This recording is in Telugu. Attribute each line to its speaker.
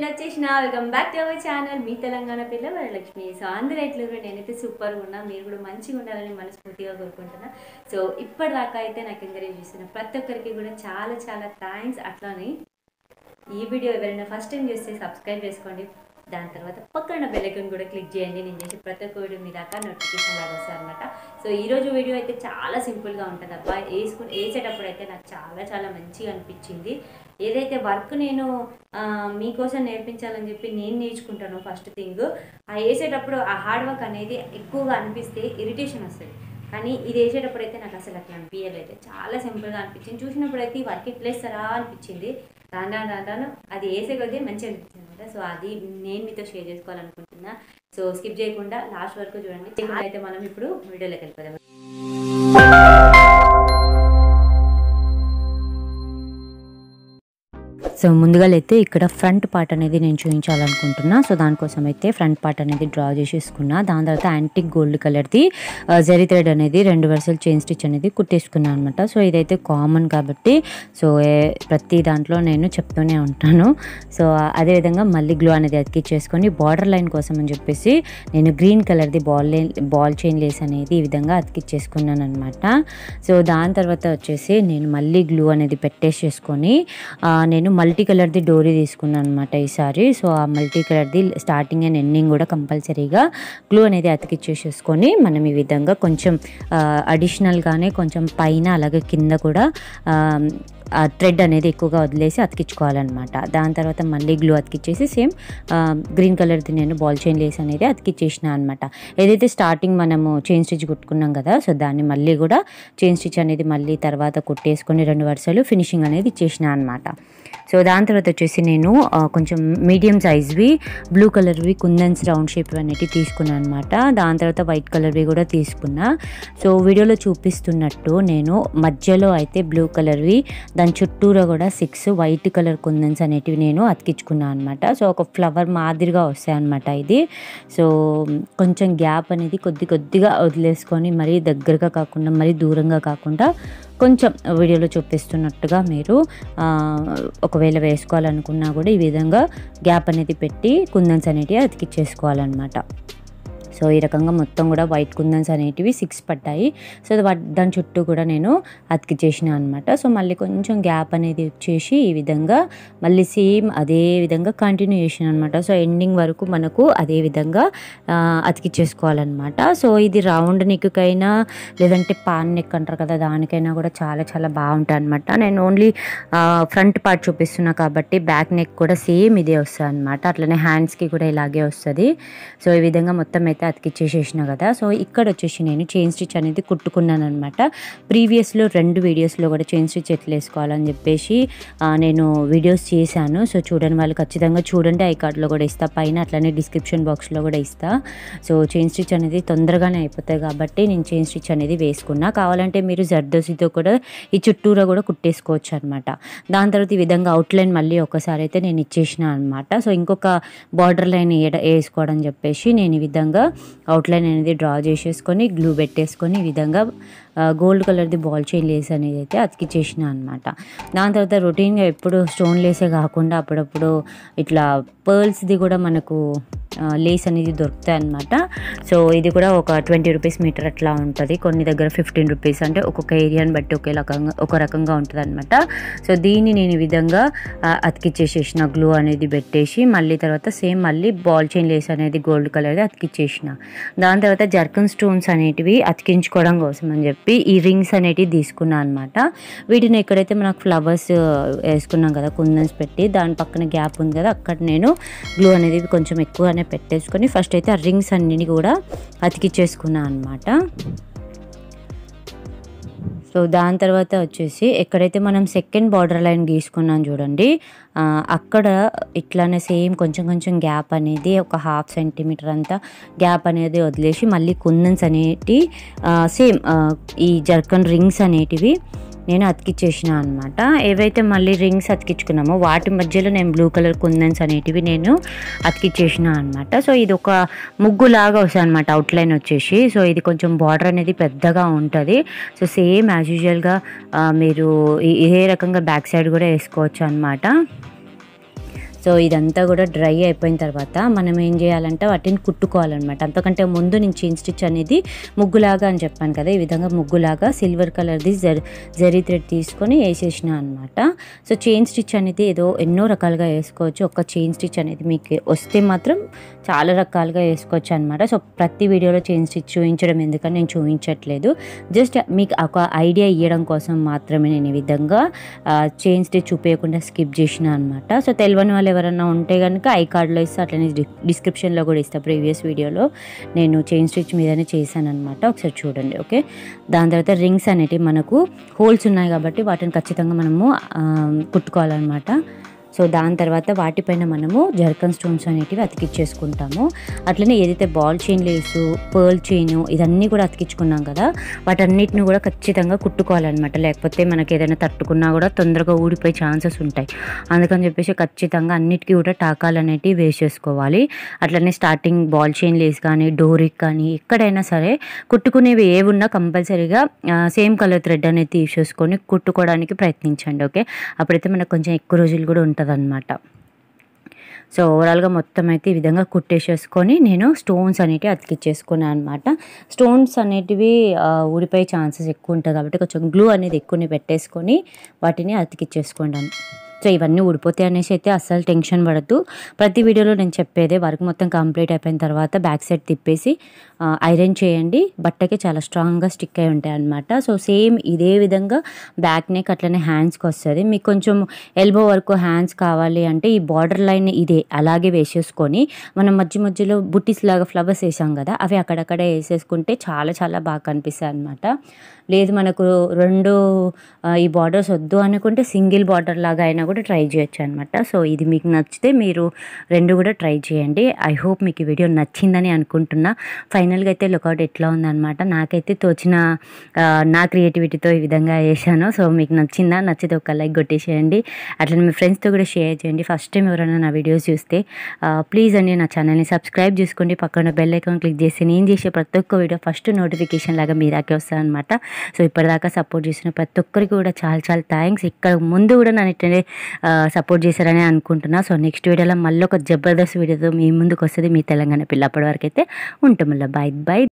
Speaker 1: వచ్చేసిన welcome back to our channel మీ తెలంగాణ పిల్ల వరలక్ష్మి సో అందరూ ఎట్లుగా నేనైతే సూపర్గా ఉన్నా మీరు కూడా మంచిగా ఉండాలని మనస్ఫూర్తిగా కోరుకుంటున్నా సో ఇప్పటిదాకా అయితే నాకు ఎంకరేజ్ చేసిన ప్రతి ఒక్కరికి కూడా చాలా చాలా థ్యాంక్స్ అట్లానే ఈ వీడియో ఎవరైనా ఫస్ట్ టైం చూస్తే సబ్స్క్రైబ్ చేసుకోండి దాని తర్వాత పక్కన బెల్ ఐకాన్ కూడా క్లిక్ చేయండి నేను చేసే ప్రతి ఒక్క వీడియో మీ దాకా నోటిఫికేషన్ లాగా వస్తుంది అనమాట సో ఈ రోజు వీడియో అయితే చాలా సింపుల్గా ఉంటుంది అబ్బా వేసుకుని వేసేటప్పుడు అయితే నాకు చాలా చాలా మంచిగా అనిపించింది ఏదైతే వర్క్ నేను ఆ, మీకోసం నేర్పించాలని చెప్పి నేను నేర్చుకుంటాను ఫస్ట్ థింగ్ ఆ వేసేటప్పుడు ఆ హార్డ్ వర్క్ అనేది ఎక్కువగా అనిపిస్తే ఇరిటేషన్ వస్తుంది కానీ ఇది వేసేటప్పుడు అయితే నాకు అసలు అట్లా అనిపించలేదు చాలా సింపుల్గా అనిపించింది చూసినప్పుడు అయితే ఈ వర్క్ ఎట్లేస్తారా అనిపించింది రాను రాను రాను రాను అది వేసే కొద్దీ మంచిగా అనిపించింది అనమాట సో అది నేను మీతో షేర్ చేసుకోవాలనుకుంటున్నా సో స్కిప్ చేయకుండా లాస్ట్ వరకు చూడండి అయితే మనం ఇప్పుడు వీడియోలోకి వెళ్ళిపోదాం
Speaker 2: సో ముందుగా అయితే ఇక్కడ ఫ్రంట్ పార్ట్ అనేది నేను చూపించాలనుకుంటున్నా సో దానికోసం అయితే ఫ్రంట్ పార్ట్ అనేది డ్రా చేసేసుకున్నా దాని తర్వాత యాంటిక్ గోల్డ్ కలర్ది జరీ థ్రెడ్ అనేది రెండు వరుసలు చైన్ స్టిచ్ అనేది కుట్టేసుకున్నాను అనమాట సో ఇదైతే కామన్ కాబట్టి సో ఏ- ప్రతి దాంట్లో నేను చెప్తూనే ఉంటాను సో అదేవిధంగా మళ్ళీ గ్లో అనేది అతికిచ్చేసుకొని బార్డర్ లైన్ కోసం అని చెప్పేసి నేను గ్రీన్ కలర్ది ball line ball chain lace అనేది ఈ విధంగా అతికిచ్చేసుకున్నాను అనమాట సో దాని తర్వాత వచ్చేసి నేను మళ్ళీ గ్లూ అనేది పెట్టేసేసుకొని ఆ, నేను మల్టీ కలర్ది డోరీ తీసుకున్నాను అనమాట ఈసారి సో ఆ మల్టీ కలర్ది స్టార్టింగ్ అండ్ ఎండింగ్ కూడా కంపల్సరీగా గ్లూ అనేది అతికిచ్చేసేసుకొని మనం ఈ విధంగా కొంచెం అడిషనల్గానే కొంచెం పైన అలాగే కింద కూడా ఆ, ఆ థ్రెడ్ అనేది ఎక్కువగా వదిలేసి అతికించుకోవాలన్నమాట దాని తర్వాత మళ్ళీ గ్లూ అతికిచ్చేసి సేమ్ గ్రీన్ కలర్ది నేను బాల్ చైన్ లేస్ అనేది అతికిచ్చేసిన అనమాట ఏదైతే స్టార్టింగ్ మనము చైన్ స్టిచ్ కుట్టుకున్నాం కదా సో దాన్ని మళ్ళీ కూడా చైన్ స్టిచ్ అనేది మళ్ళీ తర్వాత కుట్టేసుకొని రెండు వరుసలు ఫినిషింగ్ అనేది ఇచ్చేసిన అనమాట సో దాని తర్వాత వచ్చేసి నేను ఆ, కొంచెం మీడియం సైజ్వి బ్లూ కలర్వి కుందన్స్ రౌండ్ షేప్ అనేవి తీసుకున్నాను అనమాట దాని తర్వాత వైట్ కలర్వి కూడా తీసుకున్నా సో వీడియోలో చూపిస్తున్నట్టు నేను మధ్యలో అయితే బ్లూ కలర్వి దాని చుట్టూరా కూడా సిక్స్ వైట్ కలర్ కుందన్స్ అనేటివి నేను అతికించుకున్నాను అనమాట సో ఒక ఫ్లవర్ మాదిరిగా వస్తాయి అనమాట ఇది సో కొంచెం గ్యాప్ అనేది కొద్ది కొద్దిగా వదిలేసుకొని మరీ దగ్గరగా కాకుండా మరీ దూరంగా కాకుండా కొంచెం వీడియోలో చూపిస్తున్నట్టుగా మీరు ఆ, ఒకవేళ వేసుకోవాలనుకున్నా కూడా ఈ విధంగా గ్యాప్ అనేది పెట్టి కుందన్స్ అనేటివి అతికిచ్చేసుకోవాలన్నమాట సో ఈ రకంగా మొత్తం కూడా వైట్ కుందన్స్ అనేటివి సిక్స్ పడ్డాయి సో వా- దాని చుట్టూ కూడా నేను అతికిచ్చేసిన అనమాట సో మళ్ళీ కొంచెం గ్యాప్ అనేది వచ్చేసి ఈ విధంగా మళ్ళీ సేమ్ అదే విధంగా కంటిన్యూషన్ అనమాట సో ఎండింగ్ వరకు మనకు అదే విధంగా ఆ, అతికిచ్చేసుకోవాలన్నమాట సో ఇది రౌండ్ నెక్కైనా లేదంటే పాన్ నెక్ అంటారు కదా దానికైనా కూడా చాలా చాలా బాగుంటుంది అనమాట నేను ఓన్లీ ఫ్రంట్ పార్ట్ చూపిస్తున్నా కాబట్టి బ్యాక్ నెక్ కూడా సేమ్ ఇదే వస్తుంది అనమాట అట్లనే హ్యాండ్స్కి కూడా ఇలాగే వస్తుంది సో ఈ విధంగా మొత్తం అయితే అతికిచ్చేసేసిన కదా సో ఇక్కడ వచ్చేసి నేను చైన్ స్టిచ్ అనేది కుట్టుకున్నాను అనమాట ప్రీవియస్లో రెండు వీడియోస్లో కూడా చైన్ స్టిచ్ ఎట్లా వేసుకోవాలని చెప్పేసి ఆ, నేను వీడియోస్ చేశాను సో చూడని వాళ్ళు ఖచ్చితంగా చూడండి ఐ కార్డ్లో కూడా ఇస్తా పైన అట్లనే డిస్క్రిప్షన్ బాక్స్లో కూడా ఇస్తా సో చైన్ స్టిచ్ అనేది తొందరగానే అయిపోతాయి కాబట్టి నేను చైన్ స్టిచ్ అనేది వేసుకున్నా కావాలంటే మీరు జర్దోసితో కూడా ఈ చుట్టూరా కూడా కుట్టేసుకోవచ్చు అనమాట దాని తర్వాత ఈ విధంగా అవుట్లైన్ మళ్ళీ ఒకసారి అయితే నేను ఇచ్చేసిన అనమాట సో ఇంకొక బార్డర్ లైన్ ఏడ వేసుకోవడం చెప్పేసి నేను ఈ విధంగా అవుట్లైన్ అనేది డ్రా చేసేసుకొని గ్లూ పెట్టేసుకొని ఈ విధంగా గోల్డ్ కలర్ది బాల్ చైన్ లేస్ అనేది అయితే అతికిచ్చేసిన అనమాట దాని తర్వాత రొటీన్గా ఎప్పుడు స్టోన్ లేసే కాకుండా అప్పుడప్పుడు ఇట్లా పర్ల్స్ది కూడా మనకు ఆ, లేస్ అనేది దొరుకుతాయి అనమాట సో ఇది కూడా ఒక ట్వంటీ రూపీస్ మీటర్ అట్లా ఉంటుంది కొన్ని దగ్గర ఫిఫ్టీన్ రూపీస్ అంటే ఒక్కొక్క ఏరియాని బట్టి ఒకే రకంగా ఒక రకంగా ఉంటుంది అనమాట సో దీన్ని నేను ఈ విధంగా ఆ, అతికిచ్చేసేసిన గ్లూ అనేది పెట్టేసి మళ్ళీ తర్వాత సేమ్ మళ్ళీ బాల్ చైన్ లేస్ అనేది గోల్డ్ కలర్ది అతికిచ్చేసిన దాని తర్వాత జర్కన్ స్టోన్స్ అనేటివి అతికించుకోవడం కోసం అని చెప్పి ఈ రింగ్స్ అనేటివి తీసుకున్నాను అనమాట వీటిని ఎక్కడైతే మనకు ఫ్లవర్స్ వేసుకున్నాం కదా కుందన్స్ పెట్టి దాని పక్కన గ్యాప్ ఉంది కదా అక్కడ నేను గ్లూ అనేది కొంచెం ఎక్కువగానే పెట్టేసుకొని ఫస్ట్ అయితే ఆ రింగ్స్ అన్నిని కూడా అతికిచ్చేసుకున్నాను అనమాట సో దాని తర్వాత వచ్చేసి ఎక్కడైతే మనం సెకండ్ బార్డర్ లైన్ గీసుకున్నాం చూడండి ఆ, అక్కడ ఇట్లానే సేమ్ కొంచెం కొంచెం గ్యాప్ అనేది ఒక హాఫ్ సెంటీమీటర్ అంతా గ్యాప్ అనేది వదిలేసి మళ్ళీ కుందన్స్ అనేటి సేమ్ ఈ జర్కన్ రింగ్స్ అనేటివి నేను అతికిచ్చేసిన అనమాట ఏవైతే మళ్ళీ రింగ్స్ అతికించుకున్నామో వాటి మధ్యలో నేను బ్లూ కలర్ కుందన్స్ అనేటివి నేను అతికిచ్చేసిన అనమాట సో ఇది ఒక ముగ్గు లాగా వస్తుంది అనమాట అవుట్లైన్ వచ్చేసి సో ఇది కొంచెం బార్డర్ అనేది పెద్దగా ఉంటుంది సో సేమ్ యాజ్ యూజువల్గా మీరు ఈ- ఇదే రకంగా బ్యాక్ సైడ్ కూడా వేసుకోవచ్చు అనమాట సో ఇదంతా కూడా డ్రై అయిపోయిన తర్వాత మనం ఏం చేయాలంటే వాటిని కుట్టుకోవాలన్నమాట అంతకంటే ముందు నేను చైన్ స్టిచ్ అనేది ముగ్గులాగా అని చెప్పాను కదా ఈ విధంగా ముగ్గులాగా సిల్వర్ కలర్ది జరి జరీ థ్రెడ్ తీసుకొని వేసేసిన అనమాట సో చైన్ స్టిచ్ అనేది ఏదో ఎన్నో రకాలుగా వేసుకోవచ్చు ఒక చైన్ స్టిచ్ అనేది మీకు వస్తే మాత్రం చాలా రకాలుగా వేసుకోవచ్చు అనమాట సో ప్రతి వీడియోలో చైన్ స్టిచ్ చూపించడం ఎందుకని నేను చూపించట్లేదు జస్ట్ మీకు ఒక ఐడియా ఇవ్వడం కోసం మాత్రమే నేను ఈ విధంగా చైన్ స్టిచ్ చూపించకుండా స్కిప్ చేసిన అనమాట సో తెలియని వాళ్ళు ఎవరైనా ఉంటే కనుక ఐ కార్డ్లో ఇస్తే అట్లనే డిస్క్రిప్షన్లో కూడా ఇస్తా ప్రీవియస్ వీడియోలో నేను చైన్ స్టిచ్ మీదనే చేశాను అనమాట ఒకసారి చూడండి ఓకే దాని తర్వాత రింగ్స్ అనేటివి మనకు హోల్స్ ఉన్నాయి కాబట్టి వాటిని ఖచ్చితంగా మనము ఆ, కుట్టుకోవాలన్నమాట సో దాని తర్వాత వాటిపైన మనము జర్కన్ స్టోన్స్ అనేటివి అతికిచ్చేసుకుంటాము అట్లనే ఏదైతే ball chain lace pearl chain ఇదన్నీ కూడా అతికించుకున్నాం కదా వాటన్నిటిని కూడా ఖచ్చితంగా కుట్టుకోవాలన్నమాట లేకపోతే మనకి ఏదైనా తట్టుకున్నా కూడా తొందరగా ఊడిపోయే ఛాన్సెస్ ఉంటాయి అందుకని చెప్పేసి ఖచ్చితంగా అన్నిటికీ కూడా టాకాలు అనేటివి వేసేసుకోవాలి అట్లనే స్టార్టింగ్ బాల్ చైన్ లేస్ కానీ డోరిక్ కానీ ఎక్కడైనా సరే కుట్టుకునేవి ఏవి ఉన్నా కంపల్సరీగా సేమ్ కలర్ థ్రెడ్ అనేది తీసేసుకొని కుట్టుకోవడానికి ప్రయత్నించండి ఓకే అప్పుడైతే మనకు కొంచెం ఎక్కువ రోజులు కూడా ఉంటుంది అనమాట సో ఓవరాల్గా మొత్తం అయితే ఈ విధంగా కుట్టేసేసుకొని నేను స్టోన్స్ అనేటివి అతికిచ్చేసుకున్నాను అనమాట స్టోన్స్ అనేటివి ఆ, ఊడిపోయే ఛాన్సెస్ ఎక్కువ ఉంటాయి కాబట్టి కొంచెం గ్లూ అనేది ఎక్కువనే పెట్టేసుకొని వాటిని అతికిచ్చేసుకుంటాను సో ఇవన్నీ ఊడిపోతాయి అనేసి అయితే అస్సలు టెన్షన్ పడద్దు ప్రతి వీడియోలో నేను చెప్పేదే వర్క్ మొత్తం కంప్లీట్ అయిపోయిన తర్వాత బ్యాక్ సైడ్ తిప్పేసి ఆ, ఐరన్ చేయండి బట్టకి చాలా స్ట్రాంగ్గా స్టిక్ అయి ఉంటాయి అనమాట సో సేమ్ ఇదే విధంగా బ్యాక్ నెక్ అట్లనే హ్యాండ్స్కి వస్తుంది మీకు కొంచెం ఎల్బో వరకు హ్యాండ్స్ కావాలి అంటే ఈ బార్డర్ లైన్ ఇదే అలాగే వేసేసుకొని మనం మధ్య మధ్యలో బుట్టీస్ లాగా ఫ్లవర్స్ వేసాం కదా అవి అక్కడక్కడ వేసేసుకుంటే చాలా చాలా బాగా కనిపిస్తాయి అనమాట లేదు మనకు రెండు ఆ, ఈ బార్డర్స్ వద్దు అనుకుంటే సింగిల్ బార్డర్ లాగా అయినా కూడా ట్రై చేయొచ్చు అనమాట సో ఇది మీకు నచ్చితే మీరు రెండు కూడా ట్రై చేయండి ఐ హోప్ మీకు ఈ వీడియో నచ్చిందని అనుకుంటున్నా ఫైనల్గా అయితే లుకౌట్ ఎట్లా ఉందన్నమాట నాకైతే తోచిన ఆ, నా క్రియేటివిటీతో ఈ విధంగా వేసాను సో మీకు నచ్చిందా నచ్చితే ఒక లైక్ కొట్టేసేయండి అట్లా మీ ఫ్రెండ్స్తో కూడా షేర్ చేయండి ఫస్ట్ టైం ఎవరైనా నా వీడియోస్ చూస్తే ప్లీజ్ అండి నా ఛానల్ని సబ్స్క్రైబ్ చేసుకోండి పక్కన బెల్ ఐకాన్ క్లిక్ చేసి నేను చేసే ప్రతి ఒక్క వీడియో ఫస్ట్ నోటిఫికేషన్ లాగా మీ దాకే వస్తాను అనమాట సో ఇప్పటిదాకా సపోర్ట్ చేసిన ప్రతి ఒక్కరికి కూడా చాలా చాలా థ్యాంక్స్ ఇక్కడ ముందు కూడా నన్ను ఇట్లనే సపోర్ట్ చేశారని అనుకుంటున్నా సో నెక్స్ట్ వీడియోలో మళ్ళీ ఒక జబర్దస్త్ వీడియోతో మీ ముందుకు వస్తుంది మీ తెలంగాణ పిల్ల అప్పటి వరకు అయితే ఉంటాం మళ్ళీ బాయ్ బాయ్